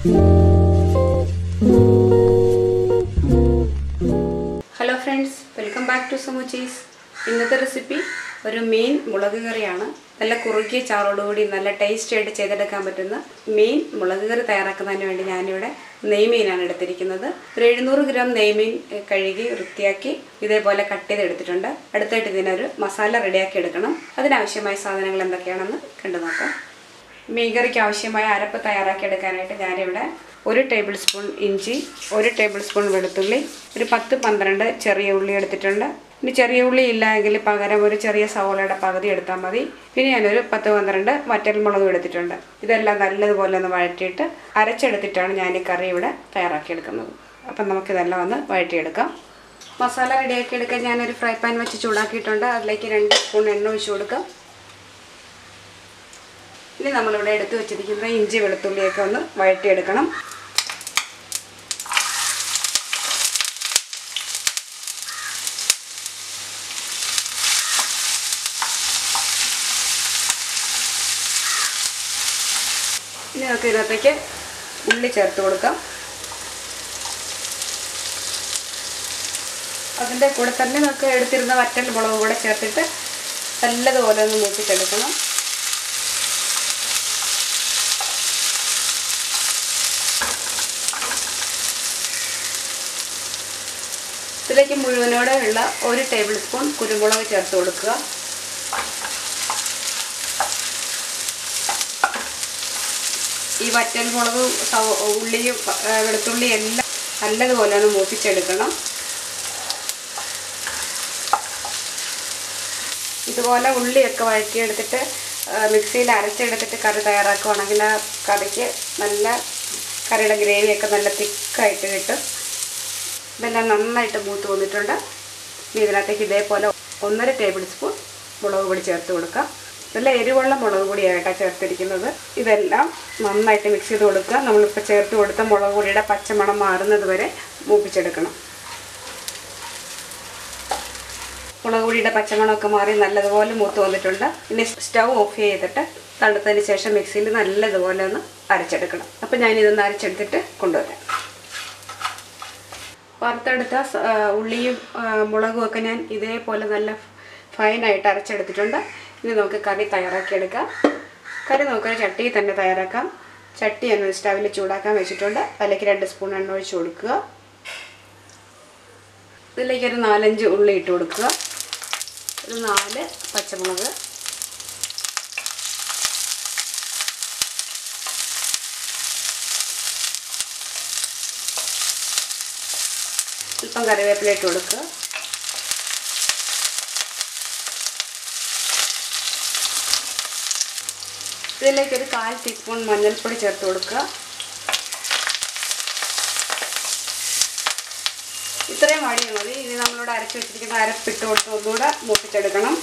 hello friends welcome back to സമൂച്ചീസ് ഇന്നത്തെ recipe ഒരു മീൻ മുളക് കറിയാണ് നല്ല കുറുകിയ ചാറോടുകൂടി നല്ല ടേസ്റ്റി ആയിട്ട് ചെയ്തെടുക്കാൻ പറ്റുന്ന മീൻ മുളക് കറി തയ്യാറാക്കുന്നതിന് വേണ്ടി ഞാനിവിടെ നെയ്മീനാണ് എടുത്തിരിക്കുന്നത് ഒരു എഴുന്നൂറ് ഗ്രാം നെയ്മീൻ എഹ്, കഴുകി വൃത്തിയാക്കി ഇതേപോലെ കട്ട് ചെയ്തെടുത്തിട്ടുണ്ട് അടുത്തായിട്ട് ഇതിനൊരു മസാല റെഡിയാക്കി എടുക്കണം അതിനാവശ്യമായ സാധനങ്ങൾ എന്തൊക്കെയാണെന്ന് കണ്ടു നോക്കാം മീൻകറിക്ക് ആവശ്യമായ അരപ്പ് തയ്യാറാക്കി എടുക്കാനായിട്ട് ഞാനിവിടെ ഒരു ടേബിൾ സ്പൂൺ ഇഞ്ചി ഒരു ടേബിൾ സ്പൂൺ വെളുത്തുള്ളി ഒരു പത്ത് പന്ത്രണ്ട് ചെറിയ ഉള്ളി എടുത്തിട്ടുണ്ട് ഇനി ചെറിയ ഉള്ളി ഇല്ല എങ്കിൽ പകരം ഒരു ചെറിയ സവോളയുടെ പകുതി എടുത്താൽ മതി പിന്നെ ഞാനൊരു പത്ത് പന്ത്രണ്ട് വറ്റൽമുളകും എടുത്തിട്ടുണ്ട് ഇതെല്ലാം നല്ലതുപോലെ ഒന്ന് വഴറ്റിയിട്ട് അരച്ചെടുത്തിട്ടാണ് ഞാൻ ഈ കറി ഇവിടെ തയ്യാറാക്കിയെടുക്കുന്നത് അപ്പം നമുക്കിതെല്ലാം ഒന്ന് വഴറ്റിയെടുക്കാം മസാല റെഡിയാക്കി എടുക്കാൻ ഞാനൊരു ഫ്രൈ പാൻ വെച്ച് ചൂടാക്കിയിട്ടുണ്ട് അതിലേക്ക് രണ്ട് സ്പൂൺ എണ്ണ ഒഴിച്ച് കൊടുക്കാം ഇനി നമ്മളിവിടെ എടുത്തു വെച്ചിരിക്കുന്ന ഇഞ്ചി വെളുത്തുള്ളിയൊക്കെ ഒന്ന് വഴറ്റിയെടുക്കണം ഇനി നമുക്ക് ഇതിനകത്തേക്ക് ഉള്ളി ചേർത്ത് കൊടുക്കാം അതിൻ്റെ കൂടെ തന്നെ നമുക്ക് എടുത്തിരുന്ന വറ്റൽ മുളക് കൂടെ ചേർത്തിട്ട് നല്ലതുപോലെ ഒന്ന് മൂപ്പിച്ചെടുക്കണം ഇതിലേക്ക് മുഴുവനോടെ ഉള്ള ഒരു ടേബിൾ സ്പൂൺ കുരുമുളക് ചേർത്ത് കൊടുക്കുക ഈ വറ്റൽ മുളകും സവ- ഉള്ളിയും ആ, വെളുത്തുള്ളിയും എല്ലാം നല്ലതുപോലെ ഒന്ന് മൂപ്പിച്ചെടുക്കണം ഇതുപോലെ ഉള്ളിയൊക്കെ വഴറ്റിയെടുത്തിട്ട് ആ, മിക്സിയിൽ അരച്ചെടുത്തിട്ട് കറി തയ്യാറാക്കുവാണെങ്കിൽ ആ കറിക്ക് നല്ല കറിയുടെ ഗ്രേവിയൊക്കെ നല്ല തിക്കായിട്ട് കിട്ടും ഇതെല്ലാം നന്നായിട്ട് മൂത്ത് വന്നിട്ടുണ്ട് ഇനി ഇതിനകത്തേക്ക് ഇതേപോലെ ഒന്നര ടേബിൾ സ്പൂൺ മുളക് പൊടി ചേർത്ത് കൊടുക്കാം നല്ല എരിവുള്ള മുളക് പൊടിയായിട്ടാണ് ചേർത്തിരിക്കുന്നത് ഇതെല്ലാം നന്നായിട്ട് മിക്സ് ചെയ്ത് കൊടുക്കുക നമ്മളിപ്പോൾ ചേർത്ത് കൊടുത്ത മുളക് പൊടിയുടെ പച്ചമണം മാറുന്നത് വരെ മൂപ്പിച്ചെടുക്കണം മുളക് പൊടിയുടെ പച്ചമണമൊക്കെ മാറി നല്ലതുപോലെ മൂത്ത് വന്നിട്ടുണ്ട് ഇനി സ്റ്റൗ ഓഫ് ചെയ്തിട്ട് തണുത്തതിന് ശേഷം മിക്സിയിൽ നല്ലതുപോലെ ഒന്ന് അരച്ചെടുക്കണം അപ്പം ഞാനിതൊന്ന് അരച്ചെടുത്തിട്ട് കൊണ്ടുവരാം വറുത്തെടുത്ത സ- ആ, ഉള്ളിയും ആ, മുളകും ഒക്കെ ഞാൻ ഇതേപോലെ നല്ല ഫൈനായിട്ട് അരച്ചെടുത്തിട്ടുണ്ട് ഇനി നമുക്ക് കറി തയ്യാറാക്കിയെടുക്കാം കറി നമുക്കൊരു ചട്ടിയിൽ തന്നെ തയ്യാറാക്കാം ചട്ടി ഞാൻ സ്റ്റവിൽ ചൂടാക്കാൻ വെച്ചിട്ടുണ്ട് അതിലേക്ക് രണ്ട് സ്പൂൺ എണ്ണ ഒഴിച്ച് കൊടുക്കുക ഇതിലേക്ക് ഒരു നാലഞ്ച് ഉള്ളി ഇട്ട് കൊടുക്കുക ഒരു നാല് പച്ചമുളക് അല്പം കറിവേപ്പില ഇട്ട് കൊടുക്കുക ഇതിലേക്ക് ഒരു കാൽ ടീസ്പൂൺ മഞ്ഞൾപ്പൊടി ചേർത്ത് കൊടുക്കുക ഇത്രയും വാടിയാൽ മതി ഇനി നമ്മളിവിടെ അരച്ച് വെച്ചിരിക്കുന്ന അരപ്പിട്ട് കൊടുത്ത് ഒന്നുകൂടെ മൂപ്പിച്ചെടുക്കണം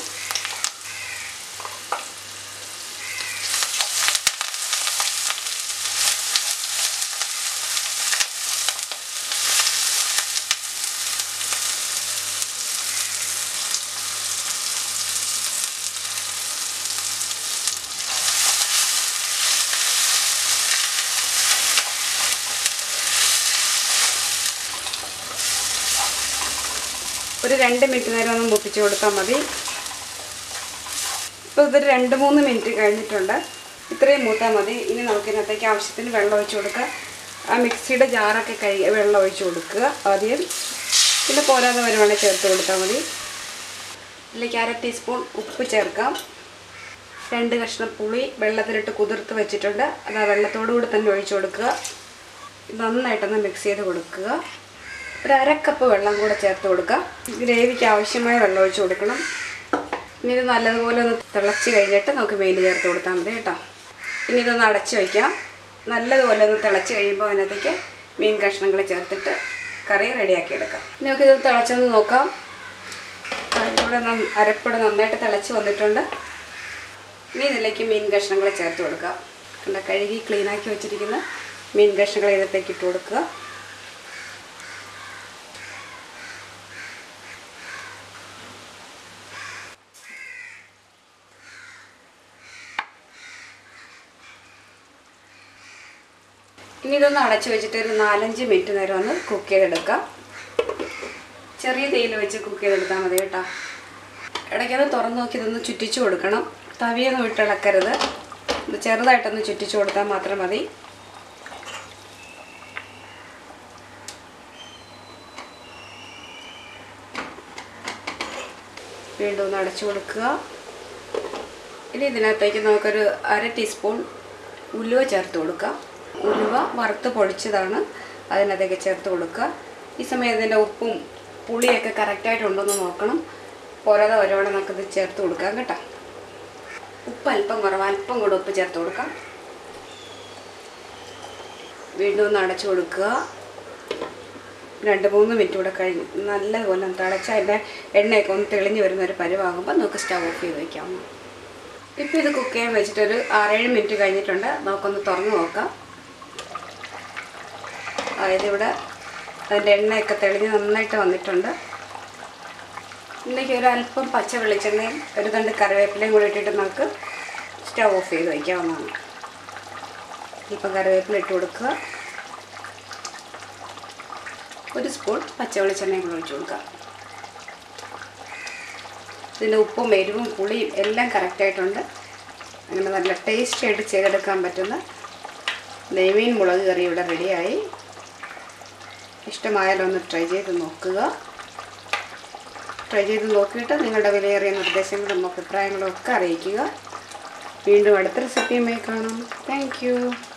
ഒരു രണ്ട് മിനിറ്റ് നേരം ഒന്ന് മുപ്പിച്ച് കൊടുത്താൽ മതി ഇപ്പോൾ ഇതൊരു രണ്ട് മൂന്ന് മിനിറ്റ് കഴിഞ്ഞിട്ടുണ്ട് ഇത്രയും മൂത്താൽ മതി ഇനി നമുക്ക് ഇതിനകത്തേക്ക് ആവശ്യത്തിന് വെള്ളം ഒഴിച്ച് കൊടുക്കുക ആ മിക്സിയുടെ ജാറൊക്കെ കഴുകി വെള്ളം ഒഴിച്ച് കൊടുക്കുക ആദ്യം പിന്നെ പോരാതെ വരുവാണെങ്കിൽ ചേർത്ത് കൊടുത്താൽ മതി ഇതിലേക്ക് അര ടീസ്പൂൺ ഉപ്പ് ചേർക്കാം രണ്ട് കഷ്ണം പുളി വെള്ളത്തിലിട്ട് കുതിർത്ത് വെച്ചിട്ടുണ്ട് അത് ആ വെള്ളത്തോടു കൂടി തന്നെ ഒഴിച്ച് കൊടുക്കുക നന്നായിട്ടൊന്ന് മിക്സ് ചെയ്ത് കൊടുക്കുക ഒരു അരക്കപ്പ് വെള്ളം കൂടെ ചേർത്ത് കൊടുക്കുക ഗ്രേവിക്ക് ആവശ്യമായ വെള്ളം ഒഴിച്ച് കൊടുക്കണം ഇനി ഇത് നല്ലതുപോലെ ഒന്ന് തിളച്ച് കഴിഞ്ഞിട്ട് നമുക്ക് മീൻ ചേർത്ത് കൊടുത്താൽ മതി കേട്ടോ ഇനി ഇതൊന്ന് അടച്ച് വയ്ക്കാം നല്ലതുപോലെ ഒന്ന് തിളച്ച് കഴിയുമ്പോൾ അതിനകത്തേക്ക് മീൻ കഷ്ണങ്ങൾ ചേർത്തിട്ട് കറി റെഡിയാക്കി എടുക്കാം ഇനി നമുക്കിത് തിളച്ചൊന്ന് നോക്കാം ഇവിടെ അരപ്പട നന്നായിട്ട് തിളച്ച് വന്നിട്ടുണ്ട് ഇനി ഇതിലേക്ക് മീൻ കഷ്ണങ്ങൾ ചേർത്ത് കൊടുക്കുക കണ്ട കഴുകി ക്ലീനാക്കി വെച്ചിരിക്കുന്ന മീൻ കഷ്ണങ്ങൾ ഇതിനകത്തേക്ക് ഇട്ട് കൊടുക്കുക ഇനി ഇതൊന്ന് അടച്ചു വെച്ചിട്ട് ഒരു നാലഞ്ച് മിനിറ്റ് നേരം ഒന്ന് കുക്ക് ചെയ്തെടുക്കാം ചെറിയ തീയിൽ വെച്ച് കുക്ക് ചെയ്തെടുത്താൽ മതി കേട്ടോ ഇടയ്ക്കൊന്ന് തുറന്ന് നോക്കി ഇതൊന്ന് ചുറ്റിച്ചു കൊടുക്കണം തവിയൊന്നും വിട്ടിളക്കരുത് ഇത് ചെറുതായിട്ടൊന്ന് ചുറ്റിച്ചു കൊടുത്താൽ മാത്രം മതി വീണ്ടും ഒന്ന് അടച്ചു കൊടുക്കുക ഇനി ഇതിനകത്തേക്ക് നമുക്കൊരു അര ടീസ്പൂൺ ഉലുവ ചേർത്ത് കൊടുക്കാം ഉലുവ വറുത്ത് പൊടിച്ചതാണ് അതിനകത്തേക്ക് ചേർത്ത് കൊടുക്കുക ഈ സമയം ഇതിൻ്റെ ഉപ്പും പുളിയൊക്കെ കറക്റ്റായിട്ടുണ്ടോയെന്ന് നോക്കണം പോരാതെ ഒരുപാട് നമുക്കിത് ചേർത്ത് കൊടുക്കാം കേട്ടോ ഉപ്പ് അല്പം കുറവ് അല്പം കൂടെ ഉപ്പ് ചേർത്ത് കൊടുക്കാം വീണ്ടും ഒന്ന് അടച്ചു കൊടുക്കുക രണ്ട് മൂന്ന് മിനിറ്റ് കൂടെ കഴിഞ്ഞ് നല്ലതുപോലെ ഒന്ന് തിളച്ച് അതിൻ്റെ എണ്ണയൊക്കെ ഒന്ന് തെളിഞ്ഞ് വരുന്ന ഒരു പരിവാകുമ്പോൾ നമുക്ക് സ്റ്റവ് ഓഫ് ചെയ്ത് വയ്ക്കാം ഇപ്പോൾ ഇത് കുക്ക് ചെയ്യാൻ വെച്ചിട്ടൊരു ആറേഴ് മിനിറ്റ് കഴിഞ്ഞിട്ടുണ്ട് നമുക്കൊന്ന് തുറന്ന് നോക്കാം അതായത് ഇവിടെ അതിൻ്റെ എണ്ണയൊക്കെ തെളിഞ്ഞ് നന്നായിട്ട് വന്നിട്ടുണ്ട് ഇന്നേക്ക് ഒരു അല്പം പച്ച വെളിച്ചെണ്ണയും ഒരു തണ്ട് കറിവേപ്പിലയും കൂടി ഇട്ടിട്ട് നമുക്ക് സ്റ്റവ് ഓഫ് ചെയ്ത് വയ്ക്കാവുന്നതാണ് ഇപ്പം കറിവേപ്പില ഇട്ട് കൊടുക്കുക ഒരു സ്പൂൺ പച്ച വെളിച്ചെണ്ണയും കൂടെ ഒഴിച്ച് കൊടുക്കുക ഇതിൻ്റെ ഉപ്പും എരിവും പുളിയും എല്ലാം കറക്റ്റായിട്ടുണ്ട് അങ്ങനെ നല്ല ടേസ്റ്റി ആയിട്ട് ചെയ്തെടുക്കാൻ പറ്റുന്ന നെയ്മീൻ മുളക് കറി ഇവിടെ റെഡിയായി ഇഷ്ടമായാലോ ഒന്ന് ട്രൈ ചെയ്ത് നോക്കുക ട്രൈ ചെയ്ത് നോക്കിയിട്ട് നിങ്ങളുടെ വിലയേറിയ നിർദ്ദേശങ്ങളും അഭിപ്രായങ്ങളും ഒക്കെ അറിയിക്കുക വീണ്ടും അടുത്ത റെസിപ്പിയുമായി കാണാം താങ്ക്